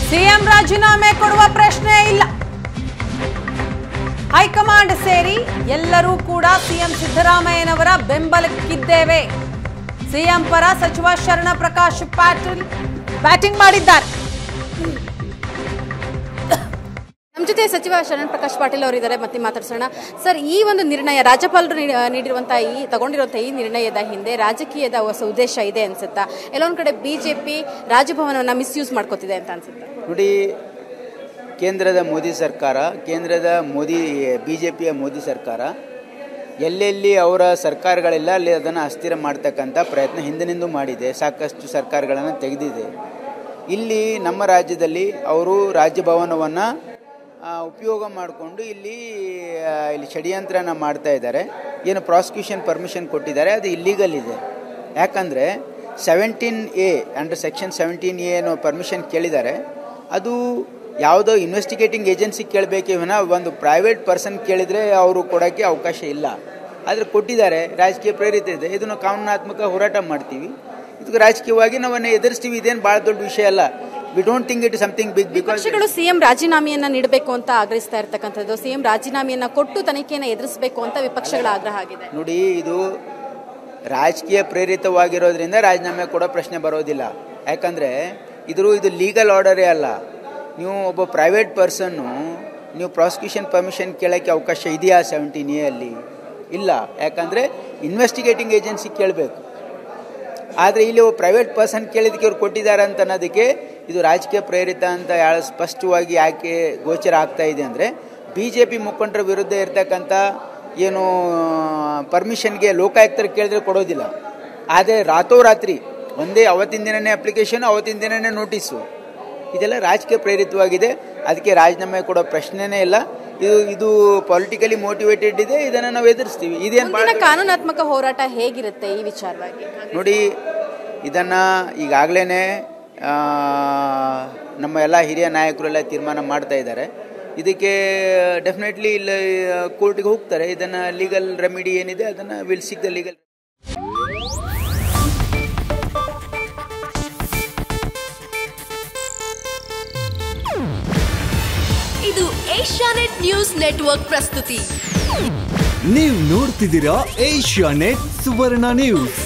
CM ರಾಜೀನಾಮೆ ಕೊಡುವ ಪ್ರಶ್ನೆ ಇಲ್ಲ ಹೈಕಮಾಂಡ್ ಸೇರಿ ಎಲ್ಲರೂ ಕೂಡ ಸಿಎಂ ಸಿದ್ದರಾಮಯ್ಯನವರ ಬೆಂಬಲಕ್ಕಿದ್ದೇವೆ ಸಿಎಂ ಪರ ಸಚಿವ ಶರಣ ಪ್ರಕಾಶ್ ಪಾಟೀಲ್ ಬ್ಯಾಟಿಂಗ್ ಮಾಡಿದ್ದಾರೆ ನಮ್ಮ ಜೊತೆ ಸಚಿವ ಶರಣ್ ಪ್ರಕಾಶ್ ಪಾಟೀಲ್ ಅವರಿದ್ದಾರೆ ಮತ್ತೆ ಮಾತಾಡ್ಸೋಣ ಸರ್ ಈ ಒಂದು ನಿರ್ಣಯ ರಾಜ್ಯಪಾಲರು ನೀಡಿ- ನೀಡಿರುವಂತಹ ಈ ತಗೊಂಡಿರುವಂತಹ ಈ ನಿರ್ಣಯದ ಹಿಂದೆ ರಾಜಕೀಯದ ಹೊಸ ಉದ್ದೇಶ ಇದೆ ಅನ್ಸುತ್ತಾ ಎಲ್ಲೊಂದ್ ಕಡೆ ಬಿಜೆಪಿ ರಾಜಭವನವನ್ನ ಮಿಸ್ಯೂಸ್ ಮಾಡ್ಕೋತಿದೆ ಅಂತ ಅನ್ಸುತ್ತಾ ನೋಡಿ ಕೇಂದ್ರದ ಮೋದಿ ಸರ್ಕಾರ ಕೇಂದ್ರದ ಮೋದಿ ಬಿ ಜೆ ಪಿಯ ಮೋದಿ ಸರ್ಕಾರ ಎಲ್ಲೆಲ್ಲಿ ಅವರ ಸರ್ಕಾರಗಳಿಲ್ಲ ಅಲ್ಲಿ ಅದನ್ನು ಅಸ್ಥಿರ ಮಾಡ್ತಕ್ಕಂಥ ಪ್ರಯತ್ನ ಹಿಂದಿನಿಂದೂ ಮಾಡಿದೆ ಸಾಕಷ್ಟು ಸರ್ಕಾರಗಳನ್ನು ತೆಗೆದಿದೆ ಇಲ್ಲಿ ನಮ್ಮ ರಾಜ್ಯದಲ್ಲಿ ಅವರು ರಾಜ್ಯಭವನವನ್ನು ಉಪಯೋಗ ಮಾಡಿಕೊಂಡು ಇಲ್ಲಿ ಆ, ಇಲ್ಲಿ ಷಡ್ಯಂತ್ರನ ಮಾಡ್ತಾ ಇದ್ದಾರೆ ಏನು ಪ್ರಾಸಿಕ್ಯೂಷನ್ ಪರ್ಮಿಷನ್ ಕೊಟ್ಟಿದ್ದಾರೆ ಅದು ಇಲ್ಲೀಗಲ್ ಇದೆ ಯಾಕಂದರೆ seventeen A under section seventeen A ಏನೋ ಪರ್ಮಿಷನ್ ಕೇಳಿದ್ದಾರೆ ಅದು ಯಾವುದೋ ಇನ್ವೆಸ್ಟಿಗೇಟಿಂಗ್ ಏಜೆನ್ಸಿ ಕೇಳಬೇಕೇ ವಿನ ಒಂದು ಪ್ರೈವೇಟ್ ಪರ್ಸನ್ ಕೇಳಿದರೆ ಅವರು ಕೊಡೋಕ್ಕೆ ಅವಕಾಶ ಇಲ್ಲ ಆದರೆ ಕೊಟ್ಟಿದ್ದಾರೆ ರಾಜಕೀಯ ಪ್ರೇರಿತ ಇದೆ ಇದನ್ನು ಕಾನೂನಾತ್ಮಕ ಹೋರಾಟ ಮಾಡ್ತೀವಿ ಇದಕ್ಕೆ ರಾಜಕೀಯವಾಗಿ ನಾವನ್ನ ಎದುರಿಸ್ತೀವಿ ಇದೇನು ಭಾಳ ದೊಡ್ಡ ವಿಷಯ ಅಲ್ಲ we don't think it something big because ಪಕ್ಷಗಳು ಸಿಎಂ ರಾಜೀನಾಮೆಯನ್ನ ನೀಡಬೇಕು ಅಂತ ಆಗ್ರಹಿಸ್ತಾ ಇರ್ತಕ್ಕಂಥದ್ದು ಸಿಎಂ ರಾಜೀನಾಮೆಯನ್ನ ಕೊಟ್ಟು ತನಿಖೆಯನ್ನ ಎದುರಿಸಬೇಕು ಅಂತ ವಿಪಕ್ಷಗಳ ಆಗ್ರಹ ಆಗಿದೆ ನೋಡಿ ಇದು ರಾಜಕೀಯ ಪ್ರೇರಿತವಾಗಿರೋದ್ರಿಂದ ರಾಜೀನಾಮೆ ಕೊಡೋ ಪ್ರಶ್ನೆ ಬರೋದಿಲ್ಲ ಯಾಕಂದರೆ ಇದ್ರ ಇದು ಲೀಗಲ್ ಆರ್ಡರೇ ಅಲ್ಲ ನೀವು ಒಬ್ಬ ಪ್ರೈವೇಟ್ ಪರ್ಸನ್ನು ನೀವು ಪ್ರಾಸಿಕ್ಯೂಷನ್ ಪರ್ಮಿಷನ್ ಕೇಳೋಕ್ಕೆ ಅವಕಾಶ ಇದೆಯಾ ಸೆವೆಂಟೀನ್ ಎ ಅಲ್ಲಿ ಇಲ್ಲ ಯಾಕಂದರೆ ಇನ್ವೆಸ್ಟಿಗೇಟಿಂಗ್ ಏಜೆನ್ಸಿ ಕೇಳಬೇಕು ಆದರೆ ಇಲ್ಲಿ ಒಬ್ಬ ಪ್ರೈವೇಟ್ ಪರ್ಸನ್ ಕೇಳಿದಕ್ಕೆ ಅವ್ರು ಕೊಟ್ಟಿದ್ದಾರೆ ಅಂತ ಅನ್ನೋದಕ್ಕೆ ಇದು ರಾಜಕೀಯ ಪ್ರೇರಿತ ಅಂತ ಯಾಳ ಸ್ಪಷ್ಟವಾಗಿ ಯಾಕೆ ಗೋಚರ ಆಗ್ತಾ ಇದೆ ಅಂದರೆ ಬಿ ಜೆ ಪಿ ಮುಖಂಡರ ವಿರುದ್ಧ ಇರ್ತಕ್ಕಂಥ ಏನು ಪರ್ಮಿಷನ್ಗೆ ಲೋಕಾಯುಕ್ತರು ಕೇಳಿದ್ರೆ ಕೊಡೋದಿಲ್ಲ ಆದರೆ ರಾತ್ರೋರಾತ್ರಿ ಒಂದೇ ಅವತ್ತಿನ ದಿನನೇ ಅಪ್ಲಿಕೇಶನ್ ಅವತ್ತಿನ ದಿನನೇ ನೋಟಿಸು ಇದೆಲ್ಲ ರಾಜಕೀಯ ಪ್ರೇರಿತವಾಗಿದೆ ಅದಕ್ಕೆ ರಾಜೀನಾಮೆ ಕೊಡೋ ಪ್ರಶ್ನೆನೇ ಇಲ್ಲ ಇದು ಇದು ಪೊಲಿಟಿಕಲಿ ಮೋಟಿವೇಟೆಡ್ ಇದೆ ಇದನ್ನು ನಾವು ಎದುರಿಸ್ತೀವಿ ಇದೇನು ಭಾಳ ಮುಂದಿನ ಕಾನೂನಾತ್ಮಕ ಹೋರಾಟ ಹೇಗಿರುತ್ತೆ ಈ ವಿಚಾರವಾಗಿ ನೋಡಿ ಇದನ್ನು ಈಗಾಗಲೇ ನಮ್ಮ ಎಲ್ಲ ಹಿರಿಯ ನಾಯಕರೆಲ್ಲ ತೀರ್ಮಾನ ಮಾಡ್ತಾ ಇದ್ದಾರೆ ಇದಕ್ಕೆ ಡೆಫಿನೆಟ್ಲಿ ಇಲ್ಲಿ ಕೋರ್ಟಿಗೆ ಹೋಗ್ತಾರೆ ಇದನ್ನು ಲೀಗಲ್ ರೆಮಿಡಿ ಏನಿದೆ ಅದನ್ನು ವಿಲ್ ಸಿಕ್ ದ ಲೀಗಲ್ ಇದು ಏಷ್ಯಾನೆಟ್ ನ್ಯೂಸ್ ನೆಟ್ವರ್ಕ್ ಪ್ರಸ್ತುತಿ ನೀವು ನೋಡ್ತಿದ್ದೀರಾ ಏಷ್ಯಾ ನೆಟ್ ಸುವರ್ಣ ನ್ಯೂಸ್